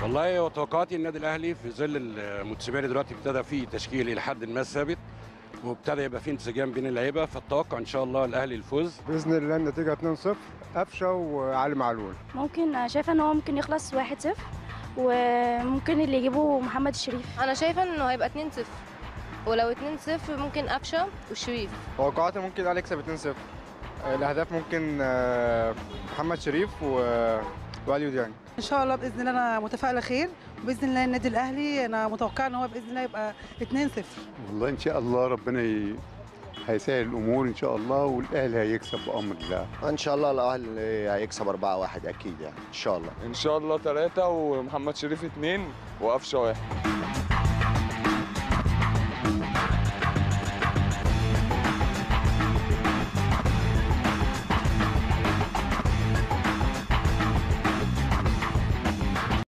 والله وتوقعاتي النادي الاهلي في ظل الموتسيماني دلوقتي ابتدى فيه تشكيل الى حد ما ثابت وابتدى يبقى فيه انسجام بين اللعيبه فالتوقع ان شاء الله الاهلي الفوز باذن الله النتيجه 2-0 قفشه وعلي معلول ممكن شايفه ان هو ممكن يخلص 1-0 وممكن اللي يجيبه محمد الشريف انا شايفه انه هيبقى 2 0 ولو 2 0 ممكن قفشه والشريف توقعاتي ممكن الاهلي يكسب 2-0 الاهداف ممكن آه، محمد شريف و- واليو ديانج ان شاء الله باذن الله انا متفائله خير وباذن الله النادي الاهلي انا متوقعه ان هو باذن الله يبقى 2-0 والله ان شاء الله ربنا ي... هيسهل الامور ان شاء الله والاهلي هيكسب بامر الله ان شاء الله الاهلي هيكسب 4-1 اكيد يعني ان شاء الله ان شاء الله ثلاثة ومحمد شريف اثنين وقفشه واحد